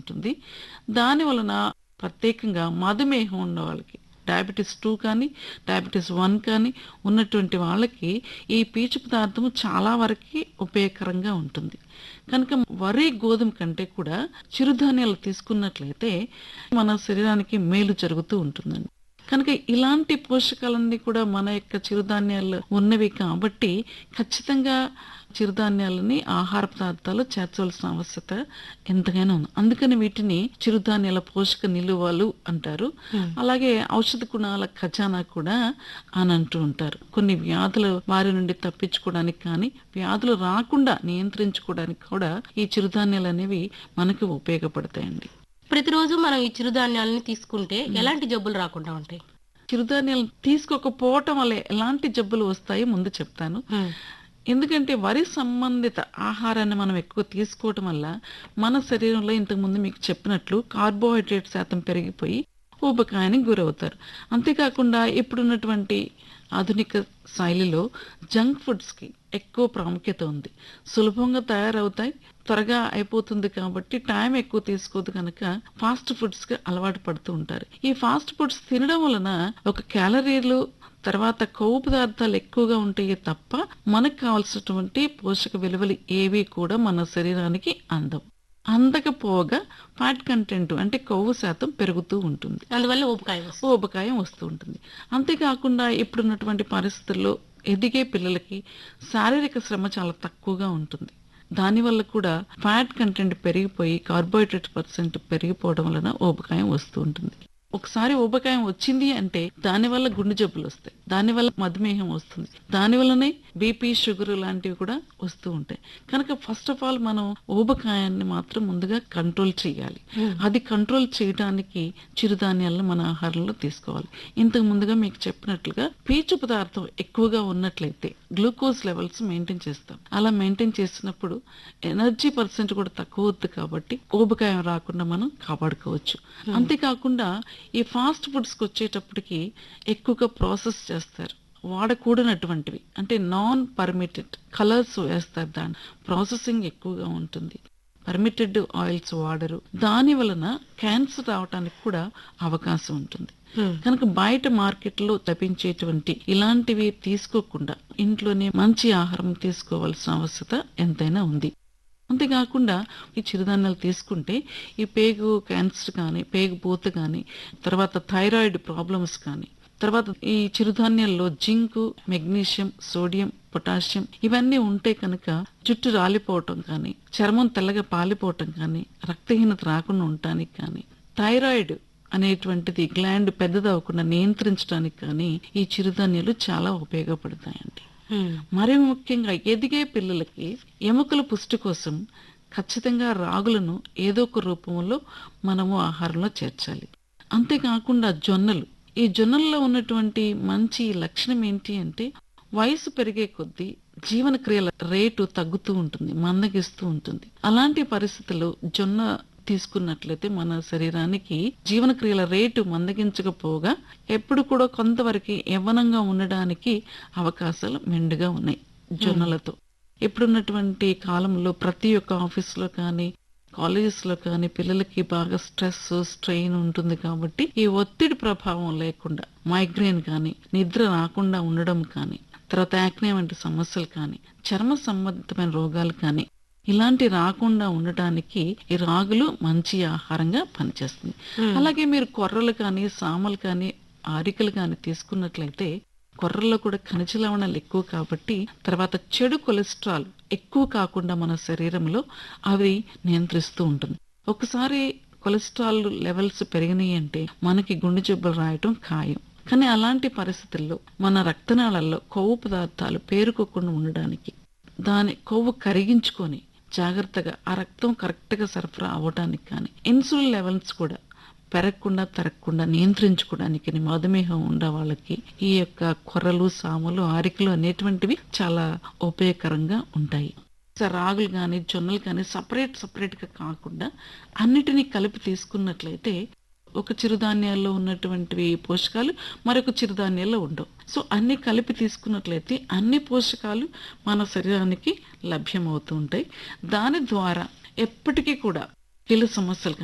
ఉంటుంది దాని వలన ప్రత్యేకంగా మధుమేహం ఉన్న వాళ్ళకి డయాబెటీస్ టూ కానీ డయాబెటీస్ వన్ కానీ ఉన్నటువంటి వాళ్ళకి ఈ పీచు పదార్థం చాలా వరకు ఉపయోగకరంగా ఉంటుంది కనుక వరి గోధుమ కంటే కూడా చిరుధాన్యాలు తీసుకున్నట్లయితే మన శరీరానికి మేలు జరుగుతూ ఉంటుందండి కనుక ఇలాంటి పోషకాలన్నీ కూడా మన యొక్క చిరుధాన్యాలు ఉన్నవి కాబట్టి ఖచ్చితంగా చిరుధాన్యాలని ఆహార పదార్థాలు చేర్చవలసిన ఆవశ్యకత ఎంతగానో ఉంది అందుకని వీటిని చిరుధాన్యాల పోషక నిలువలు అంటారు అలాగే ఔషధ గుణాల ఖజానా కూడా అని అంటూ ఉంటారు కొన్ని వ్యాధుల వారి నుండి తప్పించుకోవడానికి కానీ వ్యాధులు రాకుండా నియంత్రించుకోవడానికి కూడా ఈ చిరుధాన్యాలు అనేవి మనకి ఉపయోగపడతాయండి ప్రతిరోజు మనం ఈ చిరుధాన్యాలని తీసుకుంటే ఎలాంటి జబ్బులు రాకుండా ఉంటాయి చిరుధాన్యాలు తీసుకోకపోవటం వల్ల ఎలాంటి జబ్బులు వస్తాయో ముందు చెప్తాను ఎందుకంటే వరి సంబంధిత ఆహారాన్ని మనం ఎక్కువ తీసుకోవటం వల్ల మన శరీరంలో ఇంతకుముందు మీకు చెప్పినట్లు కార్బోహైడ్రేట్ శాతం పెరిగిపోయి ఊబకాయానికి గురవుతారు అంతేకాకుండా ఇప్పుడున్నటువంటి ఆధునిక శైలిలో జంక్ ఫుడ్స్కి ఎక్కువ ప్రాముఖ్యత ఉంది సులభంగా తయారవుతాయి త్వరగా అయిపోతుంది కాబట్టి టైం ఎక్కువ తీసుకోదు కనుక ఫాస్ట్ ఫుడ్స్కి అలవాటు పడుతూ ఉంటారు ఈ ఫాస్ట్ ఫుడ్స్ తినడం వలన ఒక క్యాలరీలు తర్వాత కొవ్వు పదార్థాలు ఎక్కువగా ఉంటాయి తప్ప మనకు కావాల్సినటువంటి పోషక విలువలు ఏవి కూడా మన శరీరానికి అందం అందకపోగా ఫ్యాట్ కంటెంట్ అంటే కొవ్వు శాతం పెరుగుతూ ఉంటుంది అందువల్ల ఊపకాయ వస్తుంది ఊబకాయం వస్తూ ఉంటుంది అంతేకాకుండా ఇప్పుడున్నటువంటి పరిస్థితుల్లో ఎదిగే పిల్లలకి శారీరక శ్రమ చాలా తక్కువగా ఉంటుంది దానివల్ల కూడా ఫ్యాట్ కంటెంట్ పెరిగిపోయి కార్బోహైడ్రేట్ పర్సెంట్ పెరిగిపోవడం వలన ఊబకాయం వస్తూ ఉంటుంది ఒకసారి ఊబకాయం వచ్చింది అంటే దానివల్ల గుండె జబ్బులు వస్తాయి దానివల్ల మధుమేహం వస్తుంది దానివల్లనే బీపీ షుగర్ లాంటివి కూడా వస్తూ ఉంటాయి కనుక ఫస్ట్ ఆఫ్ ఆల్ మనం ఊబకాయాన్ని మాత్రం ముందుగా కంట్రోల్ చేయాలి అది కంట్రోల్ చేయడానికి చిరుధాన్యాలను మన ఆహారంలో తీసుకోవాలి ఇంతకు ముందుగా మీకు చెప్పినట్లుగా పీచు పదార్థం ఎక్కువగా ఉన్నట్లయితే గ్లూకోజ్ లెవెల్స్ మెయింటైన్ చేస్తాం అలా మెయింటైన్ చేసినప్పుడు ఎనర్జీ పర్సెంట్ కూడా తక్కువ అవుతుంది కాబట్టి ఊబకాయం రాకుండా మనం కాపాడుకోవచ్చు అంతేకాకుండా ఈ ఫాస్ట్ ఫుడ్స్కి వచ్చేటప్పటికి ఎక్కువగా ప్రాసెస్ చేస్తారు వాడకూడనటువంటివి అంటే నాన్ పర్మిటెడ్ కలర్స్ వేస్తారు దాని ప్రాసెసింగ్ ఎక్కువగా ఉంటుంది పర్మిటెడ్ ఆయిల్స్ వాడరు దాని వలన క్యాన్సర్ రావడానికి కూడా అవకాశం ఉంటుంది కనుక బయట మార్కెట్లో లభించేటువంటి ఇలాంటివి తీసుకోకుండా ఇంట్లోనే మంచి ఆహారం తీసుకోవాల్సిన అవసరత ఎంతైనా ఉంది అంతేకాకుండా ఈ చిరుధాన్యాలు తీసుకుంటే ఈ పేగు క్యాన్సర్ కానీ పేగు పూత కానీ తర్వాత థైరాయిడ్ ప్రాబ్లమ్స్ కానీ తర్వాత ఈ చిరుధాన్యాల్లో జింక్ మెగ్నీషియం సోడియం పొటాషియం ఇవన్నీ ఉంటే కనుక జుట్టు రాలిపోవటం కానీ చర్మం తెల్లగా పాలిపోవటం కానీ రక్తహీనత రాకుండా ఉండటానికి కానీ థైరాయిడ్ అనేటువంటిది గ్లాండ్ పెద్దదవకుండా నియంత్రించడానికి కానీ ఈ చిరుధాన్యాలు చాలా ఉపయోగపడతాయండి మరి ముఖ్యంగా ఎదిగే పిల్లలకి ఎముకల పుష్టి కోసం ఖచ్చితంగా రాగులను ఏదో ఒక రూపంలో మనము ఆహారంలో చేర్చాలి అంతేకాకుండా జొన్నలు ఈ జొన్నల్లో ఉన్నటువంటి మంచి లక్షణం ఏంటి అంటే వయసు పెరిగే కొద్దీ జీవన క్రియల రేటు తగ్గుతూ ఉంటుంది మందగిస్తూ ఉంటుంది అలాంటి పరిస్థితుల్లో జొన్న తీసుకున్నట్లయితే మన శరీరానికి జీవన క్రియల రేటు మందగించకపోగా ఎప్పుడు కూడా కొంతవరకు యవ్వనంగా ఉండడానికి అవకాశాలు మెండుగా ఉన్నాయి జొన్నలతో ఇప్పుడున్నటువంటి కాలంలో ప్రతి ఒక్క ఆఫీస్లో కానీ కాలేజెస్ లో కానీ పిల్లలకి బాగా స్ట్రెస్ స్ట్రెయిన్ ఉంటుంది కాబట్టి ఈ ఒత్తిడి ప్రభావం లేకుండా మైగ్రేన్ కానీ నిద్ర రాకుండా ఉండడం కానీ తర్వాత యాక్నే వంటి సమస్యలు కానీ చర్మ సంబంధితమైన రోగాలు కానీ ఇలాంటి రాకుండా ఉండటానికి ఈ రాగులు మంచి ఆహారంగా పనిచేస్తుంది అలాగే మీరు కొర్రలు కానీ సామలు కానీ ఆరికలు కానీ తీసుకున్నట్లయితే కొర్రల్లో కూడా ఖనిజ లవణాలు ఎక్కువ కాబట్టి తర్వాత చెడు కొలెస్ట్రాల్ ఎక్కువ కాకుండా మన శరీరంలో అవి నియంత్రిస్తూ ఉంటుంది ఒకసారి కొలెస్ట్రాల్ లెవెల్స్ పెరిగినాయి అంటే మనకి గుండె జబ్బులు రాయటం ఖాయం కానీ అలాంటి పరిస్థితుల్లో మన రక్తనాళాల్లో కొవ్వు పదార్థాలు పేరుకోకుండా ఉండడానికి దాని కొవ్వు కరిగించుకొని జాగ్రత్తగా ఆ రక్తం కరెక్ట్గా సరఫరా అవ్వడానికి కానీ ఇన్సులిన్ లెవెల్స్ కూడా పెరగకుండా తరగకుండా నియంత్రించుకోవడానికి మధుమేహం ఉండే వాళ్ళకి ఈ యొక్క కొర్రలు సాములు ఆరికలు అనేటువంటివి చాలా ఉపయోగకరంగా ఉంటాయి రాగులు కానీ జొన్నలు కానీ సపరేట్ సపరేట్ గా కాకుండా అన్నిటినీ కలిపి తీసుకున్నట్లయితే ఒక చిరుధాన్యాల్లో ఉన్నటువంటివి పోషకాలు మరొక చిరుధాన్యాల్లో ఉండవు సో అన్ని కలిపి తీసుకున్నట్లయితే అన్ని పోషకాలు మన శరీరానికి లభ్యమవుతూ ఉంటాయి దాని ద్వారా ఎప్పటికీ కూడా కీళ్ళ సమస్యలు